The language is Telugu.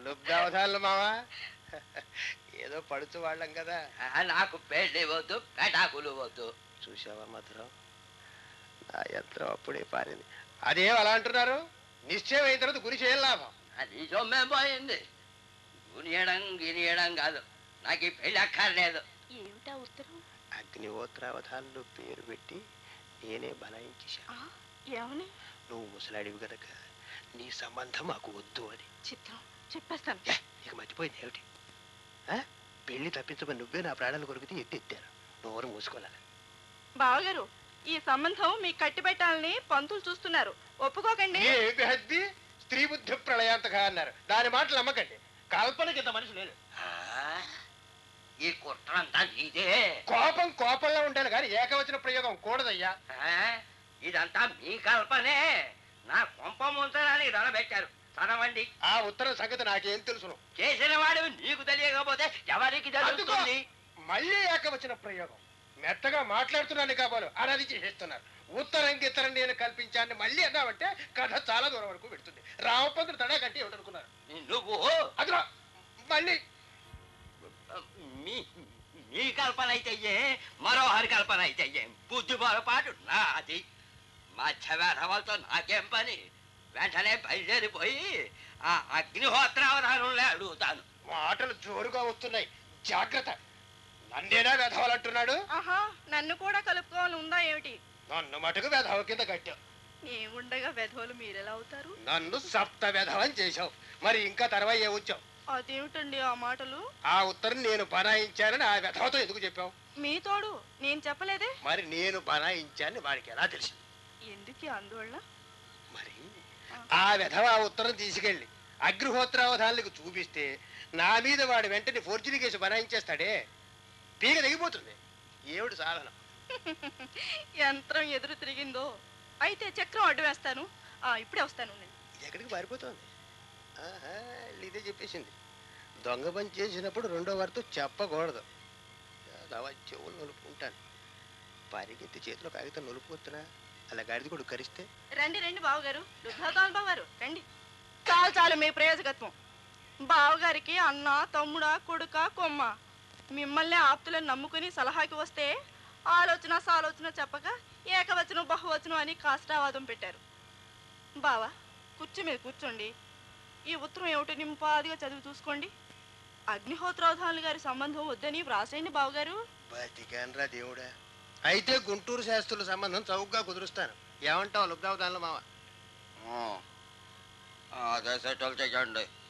లుబ్దావధాలు మావా ఏదో పడుతూ వాళ్ళం కదా ఆ, నాకు పెళ్లి వద్దు పెటాకులు వద్దు చూసావా మధురం నా యంత్రం అప్పుడే పారింది అదేం అలా అంటున్నారు నిశ్చయం అయిన తర్వాత గురి చేయం లాభం అది సొమ్మేం పోయింది గునియడం గినియడం కాదు నాకు ఈ పెళ్లి అక్కర్లేదు ఏమిటా ఉత్తరం అగ్నిహోత్రావధానులు పేరు పెట్టి నేనే బనాయించేశాను ఆ, ఏమని నువ్వు ముసలాడివి గనక నీ సంబంధం మాకు వద్దు అని చిత్రం చెప్పేస్తాను ఏ, నీకు మర్చిపోయింది ఏమిటి ఆ? పెళ్లి తప్పించమని నువ్వే నా ప్రాణాలు కొరికితే ఎత్తెత్తారు నోరు మూసుకోవాలి బావగారు ఈ సంబంధం మీకు కట్టిపెట్టాలని పంతులు చూస్తున్నారు ఒప్పుకోకండి ఏమి హద్ది స్త్రీ బుద్ధి ప్రళయాంతగా అన్నారు దాని మాటలు నమ్మకండి కల్పనకి ఇంత మనిషి లేదు ఆ, ఈ కుట్రంతా నీదే కోపం కోపంలో ఉండాలి కానీ ఏకవచన ప్రయోగం కూడదయ్యా ఆ, ఇదంతా మీ కల్పనే నా కొంప ముంచడానికి రణబెట్టారు చదవండి ఆ ఉత్తరం సంగతి నాకేం తెలుసును చేసిన వాడు నీకు తెలియకపోతే ఎవరికి తెలుస్తుంది మళ్ళీ ఏకవచన ప్రయోగం మెత్తగా మాట్లాడుతున్నాను కాబోలు అనది చేసేస్తున్నారు ఉత్తరం గిత్తరం నేను కల్పించాన్ని మళ్ళీ అన్నామంటే కథ చాలా దూరం వరకు పెడుతుంది రామపంతుడు తడా కట్టి ఏమిటనుకున్నారు నువ్వు అదిగో మళ్ళీ మీ మీ కల్పన అయితే ఏ మరోహరి కల్పన అయితే ఏం బుద్ధి పొరపాటు నాది మధ్య వేధవలతో నాకేం పని వెంటనే బయలుదేరిపోయి ఆ అగ్నిహోత్రావధానంలో అడుగుతాను మాటలు జోరుగా వస్తున్నాయి జాగ్రత్త నన్నేనా వెధవాలంటున్నాడు ఆహా నన్ను కూడా కలుపుకోవాలి ఉందా ఏమిటి నన్ను మటుకు వెధవ కింద కట్టావు ఏముండగా వెధవలు మీరెలా అవుతారు నన్ను సప్త వెధవని చేశావు మరి ఇంకా తర్వాత ఏ వచ్చావు అదేమిటండి ఆ మాటలు ఆ ఉత్తరం నేను బనాయించానని ఆ వెధవతో ఎందుకు చెప్పావు మీ తోడు నేను చెప్పలేదే మరి నేను బనాయించానని వాడికి ఎలా తెలిసింది ఎందుకు ఈ ఆందోళన మరి ఆ వెధవ ఆ ఉత్తరం తీసుకెళ్ళి అగ్నిహోత్రావధానులకు చూపిస్తే నా మీద వాడు వెంటనే ఫోర్జరీ కేసు బనాయించేస్తాడే పీక తెగిపోతుంది ఏమిటి సాధన యంత్రం ఎదురు తిరిగిందో అయితే చక్రం అడ్డు వేస్తాను ఆ ఇప్పుడే వస్తాను నేను ఇది ఎక్కడికి పారిపోతుంది ఆహా, ఇదే చెప్పేసింది దొంగ పని చేసినప్పుడు రెండో వారితో చెప్పకూడదు అలా చెవులు నలుపుకుంటాను పరిగెత్తి చేతిలో కాగితం నలుపుకొస్తున్నా అలా గాడిది కూడా కరిస్తే రండి రండి బావగారు రుద్రదాన్ బావగారు రండి చాలు చాలు మీ ప్రయోజకత్వం బావగారికి అన్న తమ్ముడా కొడుక కొమ్మ మిమ్మల్ని ఆప్తులను నమ్ముకుని సలహాకి వస్తే ఆలోచన సాలోచన చెప్పక ఏకవచనం బహువచనం అని కాష్టావాదం పెట్టారు బావా కూర్చో మీద కూర్చోండి ఈ ఉత్తరం ఏమిటో నింపాదిగా చదివి చూసుకోండి అగ్నిహోత్రోధానులు గారి సంబంధం వద్దని వ్రాసేయండి బావగారు బతికానరా దేవుడా అయితే గుంటూరు శాస్త్రుల సంబంధం చౌకగా కుదురుస్తాను ఏమంటావు లుబ్దావుదాన్లో మావ అదే సెటిల్ చేయండి